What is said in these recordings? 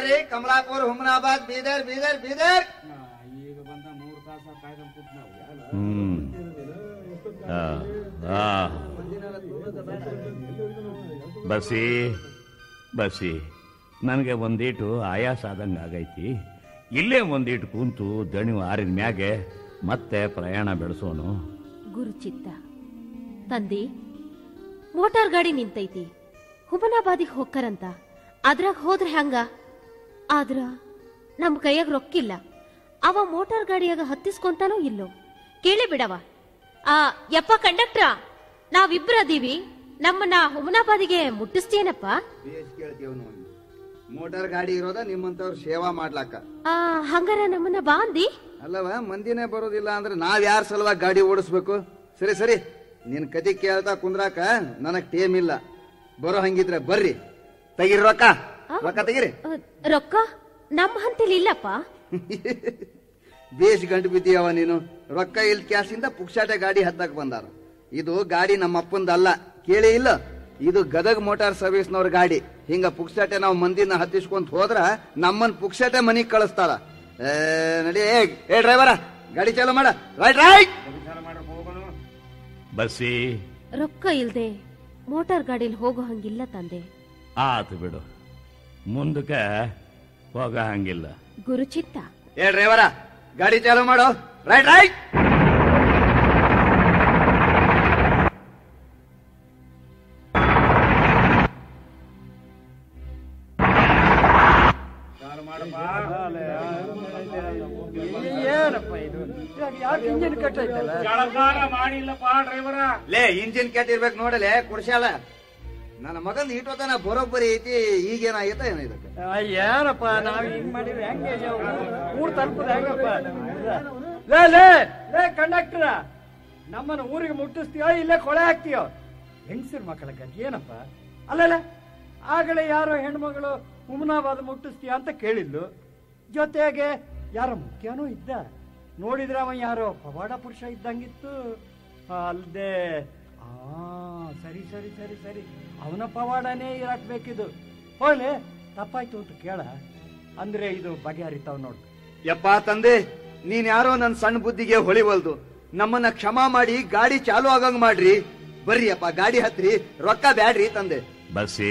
ಬರ್ರಿ ಕಮಲಾಪುರ ಹುಮನಾಬಾದ್ ಬೀದರ್ ಬೀದರ್ ಬೀದರ್ ಈಗ ಬಂದ ಮೂರು ತಾಸ ಕಾಯ್ಕೊಂಡು ಕೂತ್ ನಾವು ಹ್ಮ್ ಆ, ಆ. ಬಸ್ಸಿ ಬಸ್ಸಿ ನನಗೆ ಒಂದೀಟು ಆಯಾಸ ಆದಂಗೆ ಆಗೈತಿ ಇಲ್ಲೇ ಒಂದೀಟು ಕುಂತು ದಣಿವು ಆರಿದ ಮ್ಯಾಗೆ ಮತ್ತೆ ಪ್ರಯಾಣ ಬೆಳೆಸೋನು ಗುರುಚಿತ್ತ ತಂದಿ ಮೋಟಾರ್ ಗಾಡಿ ನಿಂತೈತಿ ಹುಮನಾಬಾದಿಗೆ ಹೋಗ್ಕರಂತ ಅದ್ರಾಗ ಹೋದ್ರೆ ಹಂಗ ಆದ್ರ ನಮ್ ಕೈಯಾಗ ರೊಕ್ಕಿಲ್ಲ ಅವ ಮೋಟಾರ್ ಗಾಡಿಯಾಗ ಹತ್ತಿಸ್ಕೊಂತಾನೋ ಇಲ್ಲೋ ಕೇಳಿ ಬಿಡವ ಆ ಯಪ್ಪ ಕಂಡಕ್ಟ್ರ ನಾವಿಬ್ರ ಅದೀವಿ ನಮ್ಮನ್ನ ಹುಮನಾಬಾದಿಗೆ ಮುಟ್ಟಿಸ್ತೀನಪ್ಪ ಬೇಸ್ ಕೇಳ್ತೀವ್ ನಾವು ಮೋಟಾರ್ ಗಾಡಿ ಇರೋದ ನಿಮ್ಮಂತವ್ರ ಸೇವಾ ಮಾಡ್ಲಾಕ ಆ ಹಂಗಾರ ನಮ್ಮನ್ನ ಬಾಂದಿ ಅಲ್ಲವ ಮಂದಿನೇ ಬರೋದಿಲ್ಲ ಅಂದ್ರೆ ನಾವ್ ಯಾರ ಸಲುವಾಗಿ ಗಾಡಿ ಓಡಿಸ್ಬೇಕು ಸರಿ ಸರಿ ನಿನ್ ಕತಿ ಕೇಳ್ತಾ ಕುಂದ್ರಾಕ ನನಗ್ ಟೇಮ್ ಇಲ್ಲ ಬರೋ ಹಂಗಿದ್ರೆ ಬರ್ರಿ ತೆಗಿರಿ ರೊಕ್ಕ ರೊಕ್ಕ ತೆಗಿರಿ ಆ, ರೊಕ್ಕ ನಮ್ಮ ಹಂತಲಿ ಇಲ್ಲಪ್ಪ ಬೇಸ್ ಗಂಟು ಬಿದ್ದೀಯವ ನೀನು ರೊಕ್ಕ ಇಲ್ ಕ್ಯಾಸಿಂದ ಪುಕ್ಷಾಟೆ ಗಾಡಿ ಹತ್ತಕ್ ಬಂದಾರ ಇದು ಗಾಡಿ ನಮ್ಮ ಅಪ್ಪಂದಲ್ಲ ಕೇಳಿ ಇಲ್ಲ ಇದು ಗದಗ್ ಮೋಟಾರ್ ಸರ್ವಿಸ್ನವ್ರ ಗಾಡಿ ಹಿಂಗ ಪುಕ್ಷಾಟೆ ನಾವು ಮಂದಿನ ಹತ್ತಿಸ್ಕೊಂತ ಹೋದ್ರ ನಮ್ಮನ್ ಪುಕ್ಷಾಟೆ ಮನಿಗ್ ಕಳಿಸ್ತಾರ ಏ, ನಡಿ ಏ, ಏ ಡ್ರೈವರ ಗಾಡಿ ಚಾಲು ಮಾಡ ರೈಟ್ ರೈಟ್ ಬಸ್ಸಿ ರೊಕ್ಕ ಇಲ್ದೆ ಮೋಟಾರ್ ಗಾಡಿಲಿ ಹೋಗೋ ಹಂಗಿಲ್ಲ ತಂದೆ ಆತು ಬಿಡು ಮುಂದಕ್ಕೆ ಹೋಗ ಹಂಗಿಲ್ಲ ಗುರುಚಿತ್ತ ಏ ಡ್ರೈವರ ಗಾಡಿ ಚಾಲು ಮಾಡು ರೈಟ್ ರೈಟ್ ಏನಪ್ಪ ಇದು ಯಾಕೆ ಇಂಜಿನ್ ಕಟ್ಟೈತಲ್ಲ ಜಳಕಾರ ಮಾಡಿಲ್ಲಪ್ಪ ಡ್ರೈವರ ಲೇ ಇಂಜಿನ್ ಕೆಟ್ಟಿರ್ಬೇಕು ನೋಡಲೆ ಕುಡ್ಸ್ಯಾಲ ನನ್ನ ಮಗನ್ ಇಟ್ಟೋತನ ಬರೋಬ್ಬರಿ ಐತಿ ಈಗೇನಾಗೈತ ಏನೋ ಇದಕ್ಕೆ ಏನಪ್ಪ ನಾವ್ ಹಿಂಗ್ ಮಾಡಿದ್ರೆ ಹೆಂಗೆ ಊರ್ ತಲುಪದ ಹೆಂಗಪ್ಪ ಲೇ ಲೇ ಲೇ ಕಂಡಕ್ಟರ್ ನಮ್ಮನ್ನ ಊರಿಗೆ ಮುಟ್ಟಿಸ್ತೀಯೋ ಇಲ್ಲೇ ಕೊಳೆ ಹಾಕ್ತೀಯೋ ಹೆಂಗಸರ್ ಮಕ್ಕಳ ಗತಿ ಏನಪ್ಪ ಅಲ್ಲಲ್ಲ ಆಗಲೇ ಯಾರೋ ಹೆಣ್ಮಗಳು ಹುಮನಾಬಾದ್ ಮುಟ್ಟಿಸ್ತೀಯ ಅಂತ ಕೇಳಿದ್ಲು ಜೊತೆಗೆ ಯಾರೋ ಮುಖ್ಯನೂ ಇದ್ದ ನೋಡಿದ್ರೆ ಅವ ಯಾರೋ ಪವಾಡ ಪುರುಷ ಇದ್ದಂಗಿತ್ತು ಅಲ್ದೆ ಆ ಸರಿ ಸರಿ ಸರಿ ಸರಿ ಅವನ ಪವಾಡನೇ ಇರಕ್ ಬೇಕಿದು ಹೋಗ್ಲಿ ತಪ್ಪಾಯ್ತು ಅಂತ ಕೇಳ ಅಂದ್ರೆ ಇದು ಬಗೆಹರಿತಾವ್ ನೋಡು ಯಪ್ಪ ತಂದೆ ನೀನ್ ಯಾರೋ ನನ್ ಸಣ್ಣ ಬುದ್ಧಿಗೆ ಹೊಳಿವಲ್ದು ನಮ್ಮನ್ನ ಕ್ಷಮಾ ಮಾಡಿ ಗಾಡಿ ಚಾಲು ಆಗಂಗ್ ಮಾಡ್ರಿ ಬರ್ರಿ ಅಪ್ಪ ಗಾಡಿ ಹತ್ರಿ ರೊಕ್ಕ ಬ್ಯಾಡ್ರಿ ತಂದೆ ಬಸ್ಸಿ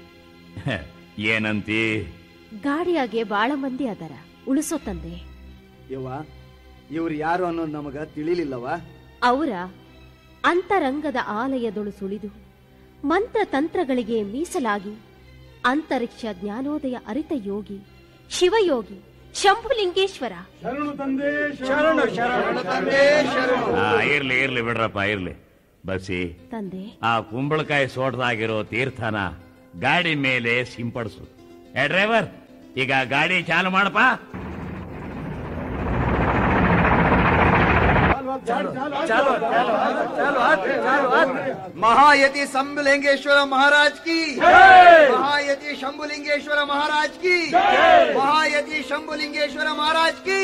ಏನಂತಿ ಗಾಡಿಯಾಗೆ ಬಾಳ ಮಂದಿ ಅದರ ಉಳಿಸೋ ತಂದೆ ಯವ್ವ ಇವ್ರು ಯಾರು ಅನ್ನೋದು ನಮಗ ತಿಳಿಲಿಲ್ಲವ ಅವರ ಅಂತರಂಗದ ಆಲಯದೊಳು ಸುಳಿದು ಮಂತ್ರ ತಂತ್ರಗಳಿಗೆ ಮೀಸಲಾಗಿ ಅಂತರಿಕ್ಷ ಜ್ಞಾನೋದಯ ಅರಿತ ಯೋಗಿ ಶಿವಯೋಗಿ ಶಂಭುಲಿಂಗೇಶ್ವರ ಶರಣು ಶರಣು ಆ, ಇರ್ಲಿ ಇರ್ಲಿ ಬಿಡ್ರಪ್ಪ ಇರ್ಲಿ ಬಸ್ಸಿ ತಂದೆ ಆ ಕುಂಬಳಕಾಯಿ ಸೋಟದಾಗಿರೋ ತೀರ್ಥನ ಗಾಡಿ ಮೇಲೆ ಸಿಂಪಡಿಸು ಏ ಡ್ರೈವರ್ ಈಗ ಗಾಡಿ ಚಾಲು ಮಾಡಪ್ಪ महायति शंभुलिंगेश्वर महाराज की महायति शंभुलिंगेश्वर महाराज की महायति शंभुलिंगेश्वर महाराज की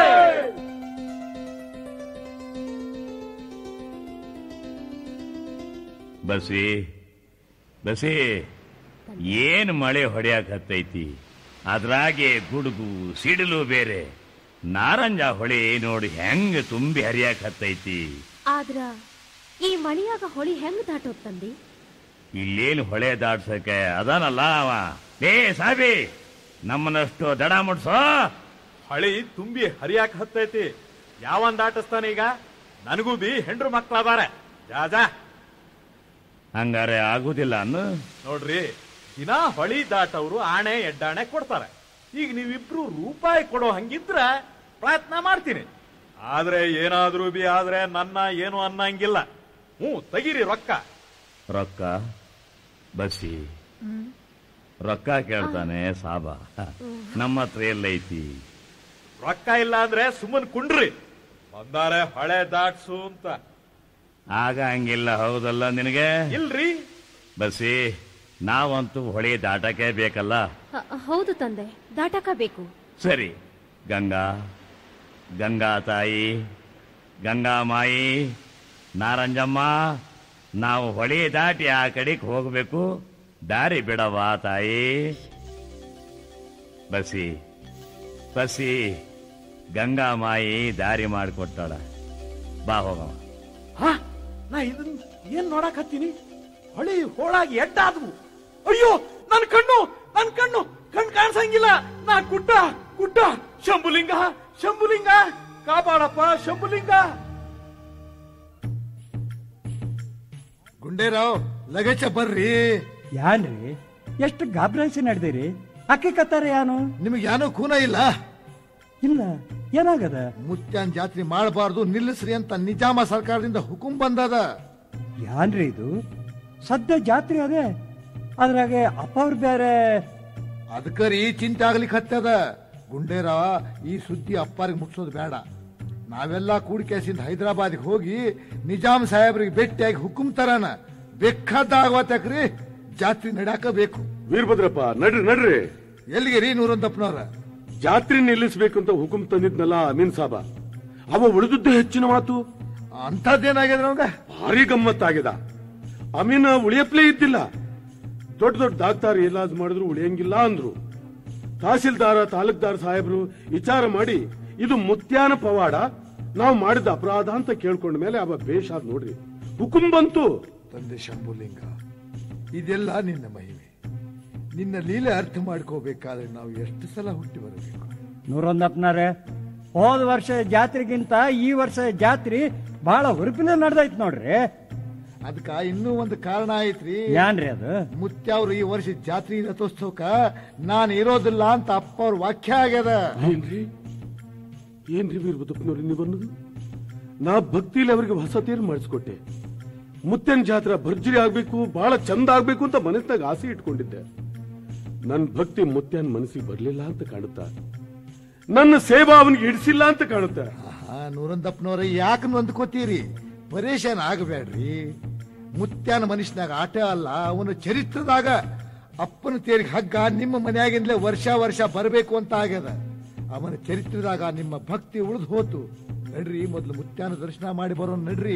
ಬಸ್ಸಿ ಬಸ್ಸಿ ಏನ್ ಮಳೆ ಹೊಡೆಯಕತ್ತೈತಿ ಅದ್ರಾಗೆ ಗುಡುಗು ಸಿಡಿಲು ಬೇರೆ ನಾರಂಜ ಹೊಳೆ ನೋಡಿ ಹೆಂಗ್ ತುಂಬಿ ಹರಿಯಾಕತ್ತೈತಿ ಆದ್ರ ಈ ಮಳಿಯಾಗ ಹೊಳಿ ಹೆಂಗ್ ದಾಟೋದ್ ತಂದೆ ಇಲ್ಲೇನು ಹೊಳೆ ದಾಟ್ಸಕ್ಕೆ ಅದಾನಲ್ಲ ಅವ ಏ ಸಾಬಿ ನಮ್ಮನಷ್ಟು ದಡ ಮುಡ್ಸೋ ಹಳಿ ತುಂಬಿ ಹರಿಯಾಕ ಹತ್ತೈತಿ ಯಾವನ್ ದಾಟಿಸ್ತಾನ ಈಗ ನನಗೂ ಬಿ ಹೆಂಡ್ರು ಮಕ್ಳದಾರೆ ಜಾಜಾ ಹಂಗಾರೆ ಆಗುದಿಲ್ಲ ಅನ್ನು ನೋಡ್ರಿ ದಿನಾ ಹೊಳಿ ದಾಟವ್ರು ಆಣೆ ಎಡ್ಡಾಣೆ ಕೊಡ್ತಾರೆ ಈಗ ನೀವಿಬ್ರು ರೂಪಾಯಿ ಕೊಡೋ ಹಂಗಿದ್ರ ಪ್ರಯತ್ನ ಮಾಡ್ತೀನಿ ಆದ್ರೆ ಏನಾದ್ರೂ ಬಿ ಆದ್ರೆ ನನ್ನ ಏನು ಅನ್ನಂಗಿಲ್ಲ ಹ್ಞೂ ತೆಗೀರಿ ರೊಕ್ಕ ರೊಕ್ಕ ಬಸ್ಸಿ ರೊಕ್ಕ ಕೇಳ್ತಾನೆ ಸಾಬ ನಮ್ಮ ಹತ್ರ ಎಲ್ಲೈತಿ ರೊಕ್ಕ ಇಲ್ಲ ಅಂದ್ರೆ ಸುಮ್ಮನ್ ಕುಂಡ್ರಿ ಬಂದಾರೆ ಹೊಳೆ ದಾಟ್ಸು ಅಂತ ಆಗ ಹಂಗಿಲ್ಲ ಹೌದಲ್ಲ ನಿನಗೆ ಇಲ್ರಿ ಬಸ್ಸಿ ನಾವಂತೂ ಹೊಳೆ ದಾಟಕ್ಕೆ ಬೇಕಲ್ಲ ಹ- ಹೌದು ತಂದೆ ದಾಟಕ ಬೇಕು ಸರಿ ಗಂಗಾ ಗಂಗಾ ತಾಯಿ ಗಂಗಾ ಮಾಯಿ ನಾರಂಜಮ್ಮ ನಾವು ಹೊಳೆ ದಾಟಿ ಆ ಕಡೆಗೆ ಹೋಗಬೇಕು ದಾರಿ ಬಿಡವಾ ತಾಯಿ ಬಸಿ ಬಸಿ ಗಂಗಾಮಾಯಿ ದಾರಿ ಮಾಡಿಕೊಟ್ಟಾಳ ಬಾ ಹೋಗವ ಹಾ ನಾ ಇದನ್ ಏನ್ ನೋಡಕ್ ಹತ್ತೀನಿ ಹೊಳಿ ಹೋಳಾಗಿ ಎಡ್ಡಾದ್ವು ಅಯ್ಯೋ ನನ್ ಕಣ್ಣು ನನ್ ಕಣ್ಣು ಕಣ್ ಕಾಣಿಸಂಗಿಲ್ಲ ನಾ ಕುಟ್ಟ ಕುಟ್ಟ ಶಂಭುಲಿಂಗ ಶಂಭುಲಿಂಗ ಕಾಪಾಡಪ್ಪ ಶಂಭುಲಿಂಗ ಗುಂಡೇರಾವ್ ಲಗೇಜ ಬರ್ರಿ ಯಾನ್ರಿ ಎಷ್ಟು ಗಾಬ್ರಾಯಿಸಿ ನಡೆದಿರಿ ಅಕ್ಕಿ ಕತ್ತಾರ ಯಾನು ನಿಮಗೆ ಏನೋ ಖೂನ ಇಲ್ಲ ಇಲ್ಲ ಏನಾಗದ ಮುತ್ಯಾನ್ ಜಾತ್ರೆ ಮಾಡಬಾರ್ದು ನಿಲ್ಲಿಸ್ರಿ ಅಂತ ನಿಜಾಮ ಸರ್ಕಾರದಿಂದ ಹುಕುಂ ಬಂದದ ಯಾನ್ರಿ ಇದು ಸದ್ಯ ಜಾತ್ರೆ ಅದೇ ಅದ್ರಾಗೆ ಅಪ್ಪ ಅವ್ರು ಬೇರೆ ಅದಕ್ಕರಿ ಚಿಂತೆ ಆಗ್ಲಿಕ್ಕೆ ಹತ್ತದ ಗುಂಡೇರಾವ ಈ ಸುದ್ದಿ ಅಪ್ಪಾರಿಗೆ ಮುಟ್ಸೋದು ಬೇಡ ನಾವೆಲ್ಲ ಕೂಡಿಕೆಸಿಂದ ಹೈದರಾಬಾದ್ಗೆ ಹೋಗಿ ನಿಜಾಮ್ ಸಾಹೇಬ್ರಿಗೆ ಭೇಟಿಯಾಗಿ ಹುಕುಂ ತರನ ಬೇಕಾದಾಗವತ್ತಕ್ರಿ ಜಾತ್ರೆ ನಡ್ಯಾಕ ಬೇಕು ವೀರಭದ್ರಪ್ಪ ನಡ್ರಿ ನಡ್ರಿ ಎಲ್ಲಿಗೆ ರೀ ನೂರೊಂದಪ್ಪನವ್ರ ಜಾತ್ರೆ ನಿಲ್ಲಿಸ್ಬೇಕಂತ ಹುಕುಂ ತಂದಿದ್ನಲ್ಲ ಅಮೀನ್ ಸಾಬ ಅವ ಉಳಿದದ್ದೇ ಹೆಚ್ಚಿನ ಮಾತು ಅಂಥದ್ದೇನಾಗ್ಯದ ನಮ್ಗ ಭಾರಿ ಗಮ್ಮತ್ತಾಗಿದೆ ಅಮೀನ್ ಉಳಿಯಪ್ಲೇ ಇದ್ದಿಲ್ಲ ದೊಡ್ಡ ದೊಡ್ಡ ಡಾಕ್ಟರ್ ಇಲಾಜ್ ಮಾಡಿದ್ರು ಉಳಿಯಂಗಿಲ್ಲ ಅಂದ್ರು ತಹಸೀಲ್ದಾರ ತಾಲೂಕ್ದಾರ್ ಸಾಹೇಬ್ರು ವಿಚಾರ ಮಾಡಿ ಇದು ಮುತ್ಯಾನ ಪವಾಡ ನಾವು ಮಾಡಿದ ಅಪರಾಧ ಅಂತ ಕೇಳ್ಕೊಂಡ ಮೇಲೆ ಅವ ಬೇಷಾದ್ ನೋಡ್ರಿ ಹುಕುಂ ಬಂತು ತಂದೆ ಶಂಭುಲಿಂಗ ಇದೆಲ್ಲ ನಿನ್ನ ಮಹಿಮೆ ನಿನ್ನ ಲೀಲೆ ಅರ್ಥ ಮಾಡ್ಕೋಬೇಕಾದ್ರೆ ನಾವು ಎಷ್ಟು ಸಲ ಹುಟ್ಟಿ ಬರಬೇಕು ನೂರೊಂದಪ್ಪನಾರೆ ಹೋದ ವರ್ಷ ಜಾತ್ರೆಗಿಂತ ಈ ವರ್ಷ ಜಾತ್ರೆ ಬಹಳ ಹುರುಪಿನ ನಡೆದೈತ್ ನೋಡ್ರಿ ಅದಕ್ಕ ಇನ್ನೂ ಒಂದು ಕಾರಣ ಐತ್ರಿ ಏನ್ರಿ ಅದು ಮುತ್ಯಾವ್ರು ಈ ವರ್ಷ ಜಾತ್ರೆ ರಥೋತ್ಸವಕ್ಕ ನಾನು ಇರೋದಿಲ್ಲ ಅಂತ ಅಪ್ಪ ಅವ್ರ ವಾಕ್ಯ ಆಗ್ಯದ ಏನ್ರಿ ಏನ್ರಿ ವೀರಭದ್ರಪ್ಪನವ್ರಿ ನೀವು ಅನ್ನೋದು ನಾ ಭಕ್ತಿಲಿ ಅವರಿಗೆ ಹೊಸ ತೇರು ಮಾಡಿಸ್ಕೊಟ್ಟೆ ಮುತ್ತನ್ ಜಾತ್ರೆ ಭರ್ಜರಿ ಆಗ್ಬೇಕು ಬಹಳ ಚಂದ ಆಗ್ಬೇಕು ಅಂತ ಮನಸ್ನಾಗ ಆಸೆ ಇಟ್ಕೊಂಡಿದ್ದೆ ನನ್ನ ಭಕ್ತಿ ಮುತ್ಯನ್ ಮನಸ್ಸಿಗೆ ಬರ್ಲಿಲ್ಲ ಅಂತ ಕಾಣುತ್ತಾ ನನ್ನ ಸೇವಾ ಅವನಿಗೆ ಹಿಡಿಸಿಲ್ಲ ಅಂತ ಕಾಣುತ್ತೆ ಆಹಾ, ನೂರಂದಪ್ಪನವ್ರ ಯಾಕೆ ನೊಂದ್ಕೋತೀರಿ ಪರೇಶಾನ್ ಆಗಬೇಡ್ರಿ ಮುತ್ಯಾನ ಮನುಷ್ಯನಾಗ ಆಟ ಅಲ್ಲ ಅವನ ಚರಿತ್ರದಾಗ ಅಪ್ಪನ ತೇರಿಗೆ ಹಗ್ಗ ನಿಮ್ಮ ಮನೆಯಾಗಿಂದಲೇ ವರ್ಷ ವರ್ಷ ಬರಬೇಕು ಅಂತ ಆಗ್ಯದ ಅವನ ಚರಿತ್ರದಾಗ ನಿಮ್ಮ ಭಕ್ತಿ ಉಳಿದು ಹೋತು ನಡ್ರಿ ಮೊದಲು ಮುತ್ಯಾನ ದರ್ಶನ ಮಾಡಿ ಬರೋನ್ ನಡ್ರಿ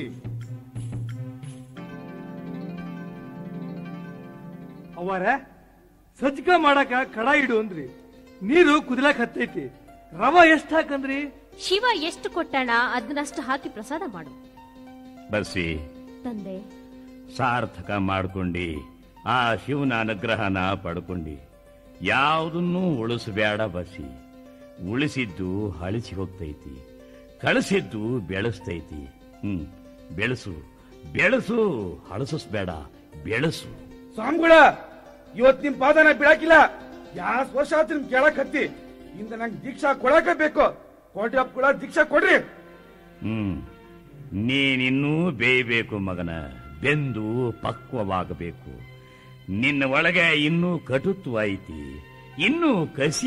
ಅವರ ಸಜ್ಜಕ ಮಾಡಕ ಕಡ ಇಡು ಅಂದ್ರಿ ನೀರು ಕುದಿಲಕ್ ಹತ್ತೈತಿ ರವ ಎಷ್ಟ್ ಹಾಕಂದ್ರಿ ಶಿವ ಎಷ್ಟು ಕೊಟ್ಟಣ ಅದನ್ನಷ್ಟು ಹಾಕಿ ಪ್ರಸಾದ ಮಾಡು ಬಸಿ ತಂದೆ ಸಾರ್ಥಕ ಮಾಡ್ಕೊಂಡಿ ಆ ಶಿವನ ಅನುಗ್ರಹನ ಪಡ್ಕೊಂಡಿ ಯಾವುದನ್ನೂ ಉಳಿಸಬೇಡ ಬಸಿ ಉಳಿಸಿದ್ದು ಹಳಿಸಿ ಹೋಗ್ತೈತಿ ಕಳಿಸಿದ್ದು ಬೆಳೆಸ್ತೈತಿ ಹ್ಮ್ ಬೆಳೆಸು ಬೆಳೆಸು ಹಳಸಿಸ್ಬೇಡ ಬೆಳೆಸು ಸ್ವಾಮಿಗಳ ಇವತ್ ನಿಮ್ ಪಾದನ ಬಿಡಾಕಿಲ್ಲ ಯಾಸ್ ವರ್ಷ ಆತ್ ನಿಮ್ ಕೇಳಕ್ ಹತ್ತಿ ಇಂದ ನಂಗ್ ದೀಕ್ಷಾ ಕೊಡಾಕ ಬೇಕು ಕೋಟಿ ಅಪ್ ಕೂಡ ದೀಕ್ಷಾ ಕೊಡ್ರಿ ಹ್ಮ್ ನೀನಿನ್ನೂ ಬೇಯಬೇಕು ಮಗನ ಬೆಂದು ಪಕ್ವವಾಗಬೇಕು ನಿನ್ನ ಒಳಗೆ ಇನ್ನೂ ಕಟುತ್ವ ಐತಿ ಇನ್ನೂ ಕಸಿ